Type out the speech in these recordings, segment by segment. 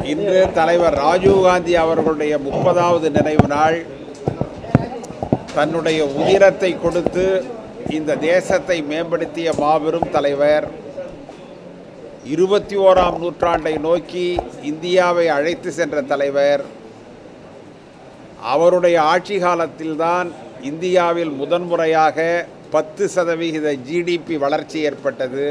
இன்று தலைவர் ராஜீவ்காந்தி அவர்களுடைய முப்பதாவது நினைவு நாள் தன்னுடைய உதிரத்தை கொடுத்து இந்த தேசத்தை மேம்படுத்திய மாபெரும் தலைவர் இருபத்தி ஓராம் நூற்றாண்டை நோக்கி இந்தியாவை அழைத்து சென்ற தலைவர் அவருடைய ஆட்சி காலத்தில்தான் இந்தியாவில் முதன்முறையாக பத்து சதவிகித ஜிடிபி வளர்ச்சி ஏற்பட்டது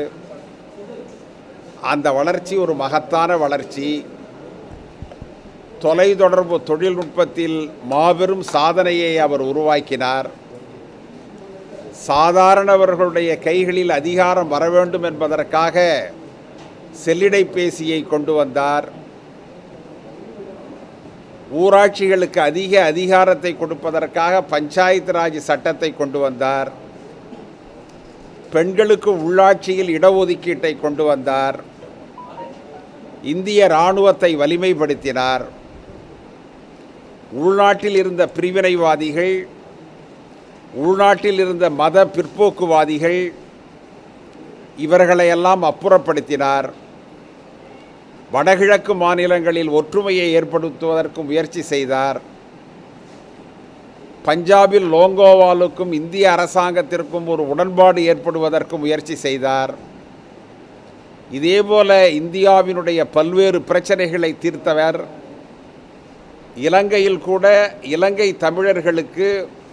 அந்த வளர்ச்சி ஒரு மகத்தான வளர்ச்சி தொலைத்தொடர்பு தொழில்நுட்பத்தில் மாபெரும் சாதனையை அவர் உருவாக்கினார் சாதாரணவர்களுடைய கைகளில் அதிகாரம் வர வேண்டும் என்பதற்காக செல்லிடைப்பேசியை கொண்டு வந்தார் ஊராட்சிகளுக்கு அதிக அதிகாரத்தை கொடுப்பதற்காக பஞ்சாயத்து ராஜ் சட்டத்தை கொண்டு வந்தார் பெண்களுக்கு உள்ளாட்சியில் இடஒதுக்கீட்டை கொண்டு வந்தார் இந்திய இராணுவத்தை வலிமைப்படுத்தினார் உள்நாட்டில் இருந்த பிரிவினைவாதிகள் உள்நாட்டில் இருந்த மத பிற்போக்குவாதிகள் இவர்களையெல்லாம் அப்புறப்படுத்தினார் வடகிழக்கு மாநிலங்களில் ஒற்றுமையை ஏற்படுத்துவதற்கு முயற்சி செய்தார் பஞ்சாபில் லோங்கோவாலுக்கும் இந்திய அரசாங்கத்திற்கும் ஒரு உடன்பாடு ஏற்படுவதற்கு முயற்சி செய்தார் இதேபோல இந்தியாவினுடைய பல்வேறு பிரச்சனைகளை தீர்த்தவர் இலங்கையில் கூட இலங்கை தமிழர்களுக்கு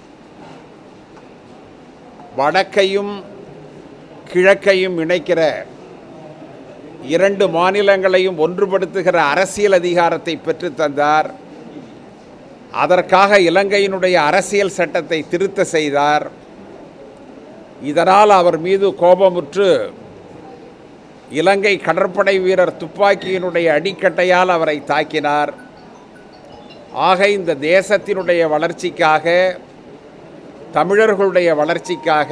வடக்கையும் கிழக்கையும் இணைக்கிற இரண்டு மாநிலங்களையும் ஒன்றுபடுத்துகிற அரசியல் அதிகாரத்தை பெற்று தந்தார் அதற்காக இலங்கையினுடைய அரசியல் சட்டத்தை திருத்த செய்தார் இதனால் அவர் மீது கோபமுற்று இலங்கை கடற்படை வீரர் துப்பாக்கியினுடைய அடிக்கட்டையால் அவரை தாக்கினார் ஆக இந்த தேசத்தினுடைய வளர்ச்சிக்காக தமிழர்களுடைய வளர்ச்சிக்காக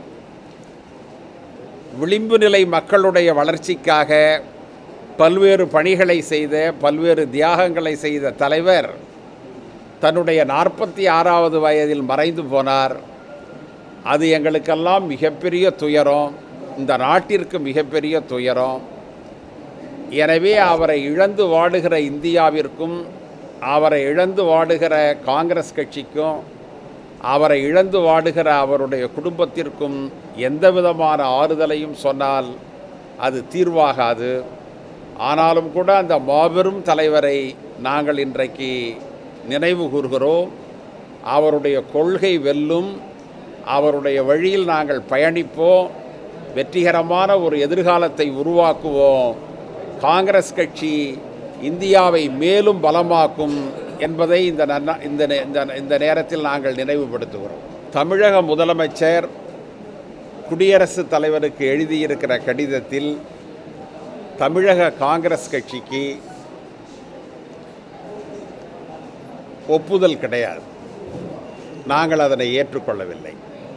விளிம்பு நிலை மக்களுடைய வளர்ச்சிக்காக பல்வேறு பணிகளை செய்த பல்வேறு தியாகங்களை செய்த தலைவர் தன்னுடைய நாற்பத்தி ஆறாவது வயதில் மறைந்து போனார் அது எங்களுக்கெல்லாம் மிகப்பெரிய துயரம் இந்த நாட்டிற்கு மிகப்பெரிய துயரம் எனவே அவரை இழந்து வாடுகிற இந்தியாவிற்கும் அவரை இழந்து வாடுகிற காங்கிரஸ் கட்சிக்கும் அவரை இழந்து வாடுகிற அவருடைய குடும்பத்திற்கும் எந்த விதமான ஆறுதலையும் சொன்னால் அது தீர்வாகாது ஆனாலும் கூட அந்த மாபெரும் தலைவரை நாங்கள் இன்றைக்கு நினைவு கூர்கிறோம் அவருடைய கொள்கை வெல்லும் அவருடைய வழியில் நாங்கள் பயணிப்போம் வெற்றிகரமான ஒரு எதிர்காலத்தை உருவாக்குவோம் காங்கிரஸ் கட்சி இந்தியாவை மேலும் பலமாக்கும் என்பதை இந்த நன்னா- இந்த நே- இந்த இந்த நேரத்தில் நாங்கள் நினைவுபடுத்துகிறோம் தமிழக முதலமைச்சர் குடியரசுத் தலைவருக்கு எழுதியிருக்கிற கடிதத்தில் தமிழக காங்கிரஸ் கட்சிக்கு ஒப்புதல் கிடையாது நாங்கள் அதனை ஏற்றுக்கொள்ளவில்லை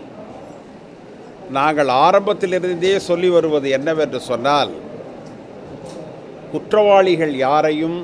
நாங்கள் ஆரம்பத்திலிருந்தே சொல்லி வருவது என்னவென்று சொன்னால் குற்றவாளிகள் யாரையும்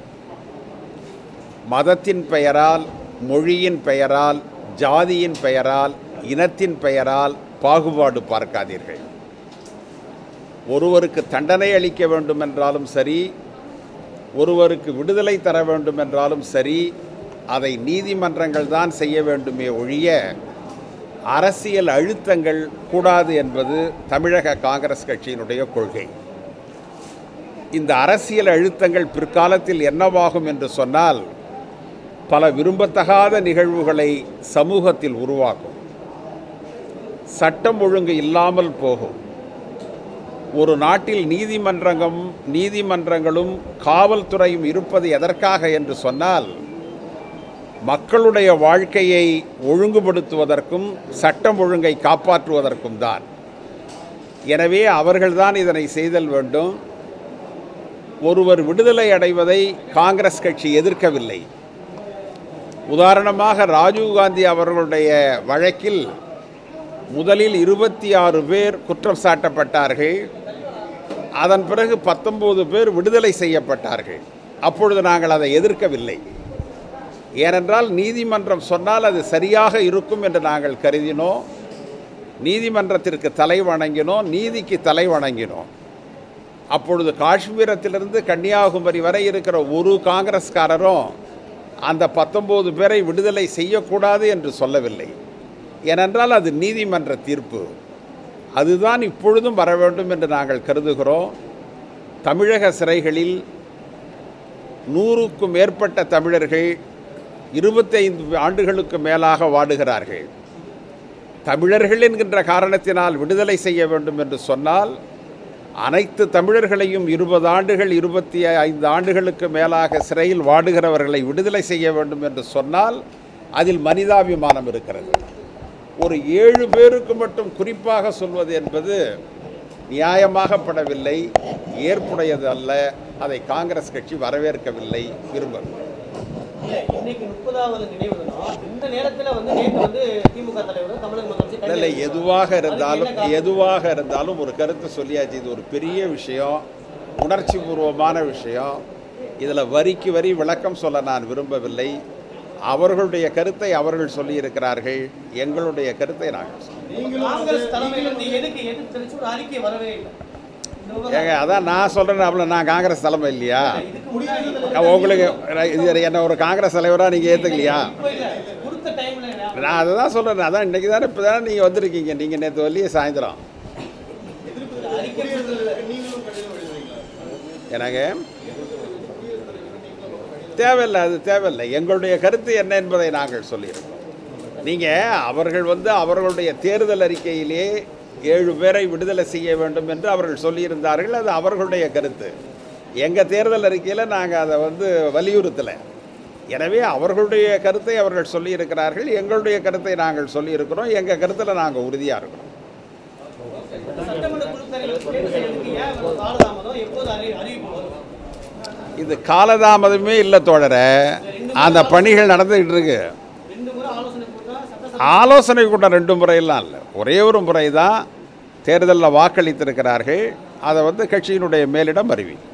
மதத்தின் பெயரால் மொழியின் பெயரால் ஜாதியின் பெயரால் இனத்தின் பெயரால் பாகுபாடு பார்க்காதீர்கள் ஒருவருக்கு தண்டனை அளிக்க வேண்டும் என்றாலும் சரி ஒருவருக்கு விடுதலை தர வேண்டும் என்றாலும் சரி அதை நீதிமன்றங்கள் தான் செய்ய வேண்டுமே ஒழிய அரசியல் அழுத்தங்கள் கூடாது என்பது தமிழக காங்கிரஸ் கட்சியினுடைய கொள்கை இந்த அரசியல் அழுத்தங்கள் பிற்காலத்தில் என்னவாகும் என்று சொன்னால் பல விரும்பத்தகாத நிகழ்வுகளை சமூகத்தில் உருவாக்கும் சட்டம் ஒழுங்கு இல்லாமல் போகும் ஒரு நாட்டில் நீதிமன்றங்களும் நீதிமன்றங்களும் காவல்துறையும் இருப்பது எதற்காக என்று சொன்னால் மக்களுடைய வாழ்க்கையை ஒழுங்குபடுத்துவதற்கும் சட்டம் ஒழுங்கை காப்பாற்றுவதற்கும் தான் எனவே அவர்கள்தான் இதனை செய்தல் வேண்டும் ஒருவர் விடுதலை அடைவதை காங்கிரஸ் கட்சி எதிர்க்கவில்லை உதாரணமாக ராஜீவ்காந்தி அவர்களுடைய வழக்கில் முதலில் இருபத்தி ஆறு பேர் குற்றம் சாட்டப்பட்டார்கள் அதன் பிறகு பத்தொன்பது பேர் விடுதலை செய்யப்பட்டார்கள் அப்பொழுது நாங்கள் அதை எதிர்க்கவில்லை ஏனென்றால் நீதிமன்றம் சொன்னால் அது சரியாக இருக்கும் என்று நாங்கள் கருதினோம் நீதிமன்றத்திற்கு தலை வணங்கினோம் நீதிக்கு தலை வணங்கினோம் அப்பொழுது காஷ்மீரத்திலிருந்து கன்னியாகுமரி வரை இருக்கிற ஒரு காங்கிரஸ்காரரும் அந்த பத்தொம்போது பேரை விடுதலை செய்யக்கூடாது என்று சொல்லவில்லை ஏனென்றால் அது நீதிமன்ற தீர்ப்பு அதுதான் இப்பொழுதும் வர வேண்டும் என்று நாங்கள் கருதுகிறோம் தமிழக சிறைகளில் நூறுக்கும் மேற்பட்ட தமிழர்கள் இருபத்தைந்து ஆண்டுகளுக்கு மேலாக வாடுகிறார்கள் தமிழர்கள் என்கின்ற காரணத்தினால் விடுதலை செய்ய வேண்டும் என்று சொன்னால் அனைத்து தமிழர்களையும் இருபது ஆண்டுகள் இருபத்தி ஐந்து ஆண்டுகளுக்கு மேலாக சிறையில் வாடுகிறவர்களை விடுதலை செய்ய வேண்டும் என்று சொன்னால் அதில் மனிதாபிமானம் இருக்கிறது ஒரு ஏழு பேருக்கு மட்டும் குறிப்பாக சொல்வது என்பது நியாயமாகப்படவில்லை ஏற்புடையது அல்ல அதை காங்கிரஸ் கட்சி வரவேற்கவில்லை விரும்பவில்லை இல்ல, இன்னைக்கு முப்பதாவது நினைவு தினம் இந்த நேரத்துல வந்து நேற்று வந்து திமுக தலைவர் தமிழக முதலமைச்சர் இல்லை கைது எதுவாக இருந்தாலும் அதுக்கு என்ன எதுவாக இருந்தாலும் ஒரு கருத்து சொல்லியாச்சு இது ஒரு பெரிய விஷயம் உணர்ச்சி பூர்வமான விஷயம் இதில் வரிக்கு வரி விளக்கம் சொல்ல நான் விரும்பவில்லை அவர்களுடைய கருத்தை அவர்கள் சொல்லியிருக்கிறார்கள் எங்களுடைய கருத்தை நாங்கள் சொல்றோம். காங்கிரஸ் தலைமையிலிருந்து எதுக்கு எதிர்த்து தெரிவிச்சு ஒரு அறிக்கை வரவே இல்லை இந்த விவகாரம் ஏங்க அதான் நான் சொல்கிறேன் அவ்வளோ நான் காங்கிரஸ் தலைமை இல்லையா இதுக்கு முன்னாடி அஹ் உங்களுக்கு இது என்ன ஒரு காங்கிரஸ் தலைவராக நீங்கள் ஏற்றுக்கலையா இப்ப இல்ல கொடுத்த டைம்ல நான் அதை தான் சொல்கிறேன் அதான் இன்றைக்கி தானே இப்போ தானே நீங்கள் வந்திருக்கீங்க நீங்கள் நேற்று வரலையே சாயந்தரம் அறிக்கை எனக்கு தேவையில்லை அது தேவையில்லை எங்களுடைய கருத்து என்ன என்பதை நாங்கள் சொல்லியிருக்கோம் நீங்கள் அவர்கள் வந்து அவர்களுடைய தேர்தல் அறிக்கையிலே ஏழு பேரை விடுதலை செய்ய வேண்டும் என்று அவர்கள் சொல்லியிருந்தார்கள் அது அவர்களுடைய கருத்து எங்கள் தேர்தல் அறிக்கையில் நாங்கள் அதை வந்து வலியுறுத்தலை எனவே அவர்களுடைய கருத்தை அவர்கள் சொல்லியிருக்கிறார்கள் எங்களுடைய கருத்தை நாங்கள் சொல்லியிருக்கிறோம் எங்கள் கருத்தில் நாங்கள் உறுதியாக இருக்கிறோம் சட்டமன்ற குழு தலைவர் தேர்வு செய்யறதுக்கு ஏன் இவ்வளவு காலதாமதம் எப்போது அறி- அறிவிப்பு வரும் இது காலதாமதமே இல்லை தோழரை அந்த பணிகள் நடந்துக்கிட்டு இருக்கு ரெண்டு முறை ஆலோசனை போட்டா சட்ட ஆலோசனை கூட்டம் ரெண்டு முறையெல்லாம் இல்லை ஒரே ஒரு முறை தான் தேர்தலில் வாக்களித்திருக்கிறார்கள் அதை வந்து கட்சியினுடைய மேலிடம் அறிவிக்கும்